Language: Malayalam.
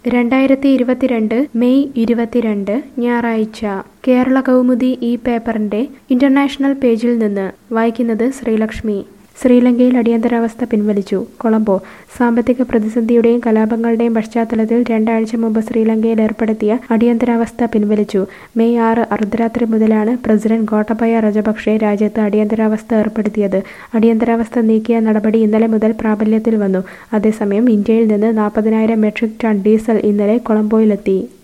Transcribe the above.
രണ്ടായിരത്തി ഇരുപത്തിരണ്ട് മെയ് ഇരുപത്തിരണ്ട് ഞായറാഴ്ച കേരള കൗമുദി ഈ പേപ്പറിന്റെ ഇന്റർനാഷണൽ പേജിൽ നിന്ന് വായിക്കുന്നത് ശ്രീലക്ഷ്മി ശ്രീലങ്കയിൽ അടിയന്തരാവസ്ഥ പിൻവലിച്ചു കൊളംബോ സാമ്പത്തിക പ്രതിസന്ധിയുടെയും കലാപങ്ങളുടെയും പശ്ചാത്തലത്തിൽ രണ്ടാഴ്ച മുമ്പ് ശ്രീലങ്കയിൽ ഏർപ്പെടുത്തിയ അടിയന്തരാവസ്ഥ പിൻവലിച്ചു മെയ് ആറ് അർദ്ധരാത്രി മുതലാണ് പ്രസിഡന്റ് ഗോട്ടബയ രജപക്ഷെ രാജ്യത്ത് അടിയന്തരാവസ്ഥ ഏർപ്പെടുത്തിയത് അടിയന്തരാവസ്ഥ നീക്കിയ നടപടി ഇന്നലെ മുതൽ പ്രാബല്യത്തിൽ വന്നു അതേസമയം ഇന്ത്യയിൽ നിന്ന് നാൽപ്പതിനായിരം മെട്രിക് ടൺ ഡീസൽ ഇന്നലെ കൊളംബോയിലെത്തി